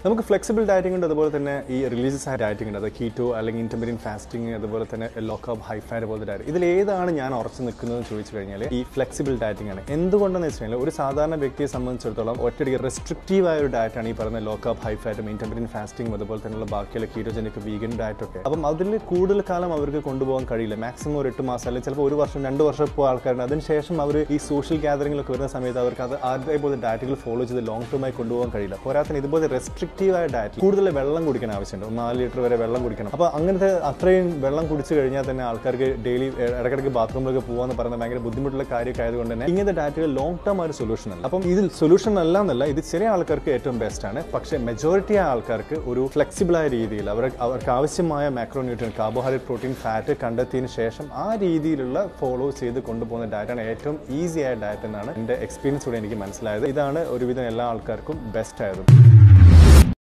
നമുക്ക് flexible dieting ഉണ്ട് അതുപോലെ തന്നെ ഈ റിലീജിയസ് ആയ ഡയറ്റിംഗ് ഉണ്ട് അത് കീറ്റോ അല്ലെങ്കിൽ ഇന്റർമീഡിയൻ ഫാസ്റ്റിംഗ് അതുപോലെ തന്നെ ലോ കാർബ് ഹൈ ഫാറ്റ് പോലത്തെ ഡയറ്റ് ഇതിൽ ഏതാണ് ഞാൻ ഉറച്ചു നിൽക്കുന്നതെന്ന് ചോദിച്ചു കഴിഞ്ഞാൽ ഈ ഫ്ലെക്സിബിൾ ഡയറ്റിംഗ് ആണ് എന്തുകൊണ്ടെന്ന് വെച്ച് കഴിഞ്ഞാൽ ഒരു സാധാരണ വ്യക്തിയെ സംബന്ധിച്ചിടത്തോളം ഒറ്റയടിക്ക് റെസ്ട്രിക്റ്റീവ് ആയ ഒരു ഡയറ്റാണ് ഈ പറയുന്ന ലോ കാർബ് ഹൈ ഫാറ്റും ഇന്റർമീഡിയൻ ഫാസ്റ്റിംഗ് അതുപോലെ തന്നെയുള്ള ബാക്കിയുള്ള കീറ്റോജനിക് വീഗൻ ഡയറ്റ് ഒക്കെ അപ്പം അതിൽ കൂടുതൽ കാലം അവർക്ക് കൊണ്ടുപോകാൻ കഴിയില്ല മാക്സിമം ഒരു എട്ട് മാസം അല്ലെങ്കിൽ ചിലപ്പോൾ ഒരു വർഷം രണ്ട് വർഷം ഇപ്പോൾ ആൾക്കാരുണ്ട് അതിനുശേഷം അവർ ഈ സോഷ്യൽ ഗ്യാതറിങ്ങിലൊക്കെ വരുന്ന സമയത്ത് അവർക്ക് അത് അതേപോലെ ഡയറ്റുകൾ ഫോളോ ചെയ്ത് ലോങ് ടേം ആയി കൊണ്ടുപോകാൻ കഴിയില്ല പോരാത്തിന് ഇതുപോലെ റെസ്ട്രിക്റ്റീവ് ആയ ഡയറ്റ് കൂടുതൽ വെള്ളം കുടിക്കാൻ ആവശ്യമുണ്ട് ഒരു നാല് ലിറ്റർ വരെ വെള്ളം കുടിക്കണം അപ്പോൾ അങ്ങനത്തെ അത്രയും വെള്ളം കുടിച്ചു കഴിഞ്ഞാൽ തന്നെ ആൾക്കാർക്ക് ഡെയിലി ഇടയ്ക്കിടയ്ക്ക് ബാത്റൂമിലൊക്കെ പോകാന്ന് പറയുന്നത് ഭയങ്കര ബുദ്ധിമുട്ടുള്ള കാര്യമൊക്കെ ആയതുകൊണ്ട് തന്നെ ഇങ്ങനത്തെ ഡയറ്റുകൾ ലോങ് ടേം ആ ഒരു സൊല്യൂഷൻ അല്ല അപ്പം ഇതിൽ സൊല്യൂഷൻ അല്ല എന്നല്ല ഇത് ചില ആൾക്കാർക്ക് ഏറ്റവും ബെസ്റ്റ് ആണ് പക്ഷേ മെജോറിറ്റി ആൾക്കാർക്ക് ഒരു ഫ്ലെക്സിബിൾ ആയ രീതിയിൽ അവർ അവർക്ക് ആവശ്യമായ മാക്രോന്യൂട്രിയൻ കാർബോഹൈഡ്രേറ്റ് പ്രോട്ടീൻ ഫാറ്റ് കണ്ടെത്തിയതിന് ശേഷം ആ രീതിയിലുള്ള ഫോളോ ചെയ്ത് കൊണ്ടുപോകുന്ന ഡയറ്റാണ് ഏറ്റവും ഈസി ആയ ഡയറ്റ് എന്നാണ് എൻ്റെ എക്സ്പീരിയൻസിലൂടെ എനിക്ക് മനസ്സിലായത് ഇതാണ് ഒരുവിധം എല്ലാ ആൾക്കാർക്കും ബെസ്റ്റ് ആയത്